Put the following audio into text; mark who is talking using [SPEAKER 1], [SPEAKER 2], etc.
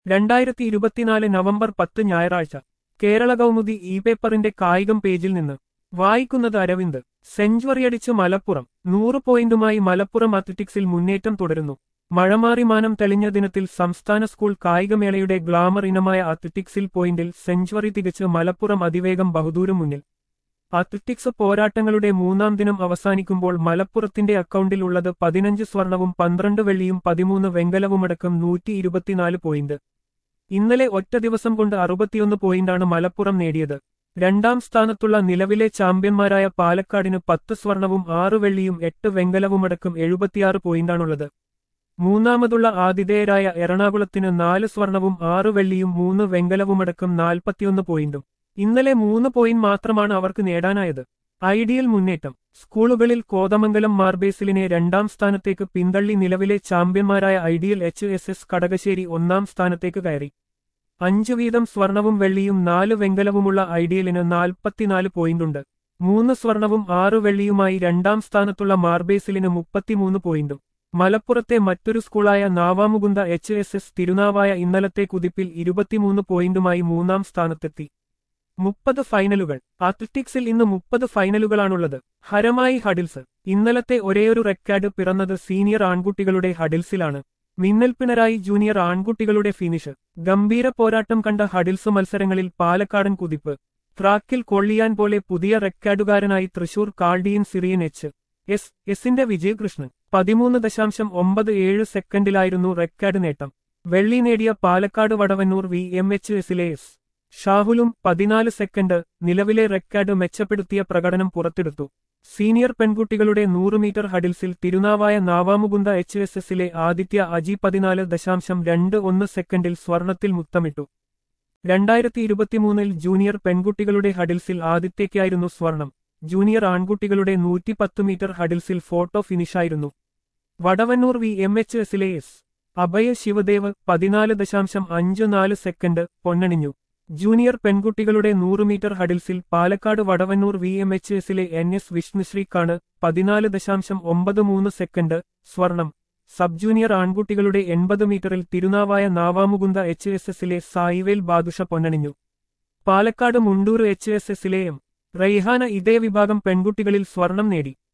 [SPEAKER 1] രണ്ടായിരത്തി ഇരുപത്തിനാല് നവംബർ പത്ത് ഞായറാഴ്ച കേരള കൗമുദി ഇ പേപ്പറിന്റെ കായികം പേജിൽ നിന്ന് വായിക്കുന്നത് അരവിന്ദ് സെഞ്ചുറിയടിച്ച് മലപ്പുറം നൂറ് പോയിന്റുമായി മലപ്പുറം അത്ലറ്റിക്സിൽ മുന്നേറ്റം തുടരുന്നു മഴമാറി മാനം തെളിഞ്ഞ ദിനത്തിൽ സംസ്ഥാന സ്കൂൾ കായികമേളയുടെ ഗ്ലാമർ ഇനമായ അത്ലറ്റിക്സിൽ പോയിന്റിൽ സെഞ്ചുറി തികച്ച് മലപ്പുറം അതിവേഗം ബഹുദൂരം മുന്നിൽ അത്ലറ്റിക്സ് പോരാട്ടങ്ങളുടെ മൂന്നാം ദിനം അവസാനിക്കുമ്പോൾ മലപ്പുറത്തിന്റെ അക്കൗണ്ടിൽ ഉള്ളത് പതിനഞ്ച് സ്വർണവും പന്ത്രണ്ട് വെള്ളിയും പതിമൂന്ന് വെങ്കലവുമടക്കം നൂറ്റി ഇരുപത്തിനാല് പോയിന്റ് ഇന്നലെ ഒറ്റ ദിവസം കൊണ്ട് അറുപത്തിയൊന്ന് പോയിന്റാണ് മലപ്പുറം നേടിയത് രണ്ടാം സ്ഥാനത്തുള്ള നിലവിലെ ചാമ്പ്യന്മാരായ പാലക്കാടിന് പത്ത് സ്വർണവും ആറ് വെള്ളിയും എട്ട് വെങ്കലവുമടക്കം എഴുപത്തിയാറ് പോയിന്റാണുള്ളത് മൂന്നാമതുള്ള ആതിഥേയരായ എറണാകുളത്തിന് നാല് സ്വർണവും ആറ് വെള്ളിയും മൂന്ന് വെങ്കലവുമടക്കം നാൽപ്പത്തിയൊന്ന് പോയിന്റും ഇന്നലെ മൂന്ന് പോയിന്റ് മാത്രമാണ് അവർക്ക് നേടാനായത് ഐഡിയൽ മുന്നേറ്റം സ്കൂളുകളിൽ കോതമംഗലം മാർബേസിലിനെ രണ്ടാം സ്ഥാനത്തേക്ക് പിന്തള്ളി നിലവിലെ ചാമ്പ്യന്മാരായ ideal H S S Kadakassery ഒന്നാം സ്ഥാനത്തേക്ക് കയറി അഞ്ചു വീതം സ്വർണവും വെള്ളിയും നാല് വെങ്കലവുമുള്ള ഐഡിയലിന് നാൽപ്പത്തിനാല് പോയിന്റുണ്ട് മൂന്ന് സ്വർണവും ആറ് വെള്ളിയുമായി രണ്ടാം സ്ഥാനത്തുള്ള മാർബേസിലിന് മുപ്പത്തിമൂന്ന് പോയിന്റും മലപ്പുറത്തെ മറ്റൊരു സ്കൂളായ Navamukunda H S S Thirunavaya ഇന്നലത്തെ കുതിപ്പിൽ ഇരുപത്തിമൂന്ന് പോയിന്റുമായി മൂന്നാം സ്ഥാനത്തെത്തി മുപ്പത് ഫൈനലുകൾ അത്ലറ്റിക്സിൽ ഇന്ന് മുപ്പത് ഫൈനലുകളാണുള്ളത് ഹരമായി ഹഡിൽസ് ഇന്നലത്തെ ഒരേയൊരു റെക്കോർഡ് പിറന്നത് സീനിയർ ആൺകുട്ടികളുടെ ഹഡിൽസിലാണ് മിന്നൽ പിണറായി ജൂനിയർ ആൺകുട്ടികളുടെ ഫിനിഷ് ഗംഭീര പോരാട്ടം കണ്ട ഹഡിൽസ് മത്സരങ്ങളിൽ പാലക്കാടൻ കുതിപ്പ് ട്രാക്കിൽ കൊള്ളിയാൻ പോലെ പുതിയ റെക്കോർഡുകാരനായി Thrissur Chaldean Syrian H S എസിന്റെ വിജയകൃഷ്ണൻ പതിമൂന്ന് ദശാംശം ഒമ്പത് ഏഴ് സെക്കൻഡിലായിരുന്നു റെക്കോർഡ് നേട്ടം വെള്ളി നേടിയ Palakkad Vadavannur V M H എസിലെ എസ് ഷാഹുലും പതിനാല് സെക്കൻഡ് നിലവിലെ റെക്കോർഡ് മെച്ചപ്പെടുത്തിയ പ്രകടനം പുറത്തെടുത്തു സീനിയർ പെൺകുട്ടികളുടെ നൂറ് മീറ്റർ ഹഡിൽസിൽ തിരുനാവായ നാവാമുകുന്ദ എച്ച് എസ് എസിലെ ആദിത്യ അജി പതിനാല് ദശാംശം രണ്ട് ഒന്ന് സെക്കൻഡിൽ സ്വർണത്തിൽ മുത്തമിട്ടു രണ്ടായിരത്തി ഇരുപത്തിമൂന്നിൽ ജൂനിയർ പെൺകുട്ടികളുടെ ഹഡിൽസിൽ ആദിത്യയ്ക്കായിരുന്നു സ്വർണം ജൂനിയർ ആൺകുട്ടികളുടെ നൂറ്റിപ്പത്ത് മീറ്റർ ഹഡിൽസിൽ ഫോട്ടോ ഫിനിഷായിരുന്നു വടവന്നൂർ വി എം എച്ച് എസിലെ എസ് അഭയ ശിവദേവ് പതിനാല് ദശാംശം അഞ്ച് നാല് സെക്കൻഡ് പൊന്നണിഞ്ഞു ജൂനിയർ പെൺകുട്ടികളുടെ നൂറ് മീറ്റർ ഹഡിൽസിൽ Palakkad Vadavannur V M H എസിലെ എൻ എസ് വിഷ്ണുശ്രീക്കാണ് പതിനാല് ദശാംശം ഒമ്പത് മൂന്ന് സെക്കൻഡ് സ്വർണം സബ് ജൂനിയർ ആൺകുട്ടികളുടെ എൺപത് മീറ്ററിൽ തിരുനാവായ നാവാമുകുന്ദ എച്ച് എസ് എസിലെ സായിവേൽ ബാദുഷ പൊന്നണിഞ്ഞു പാലക്കാട് മുണ്ടൂർ എച്ച് എസ് എസിലെ എം റൈഹാന ഇതേ വിഭാഗം പെൺകുട്ടികളിൽ സ്വർണം നേടി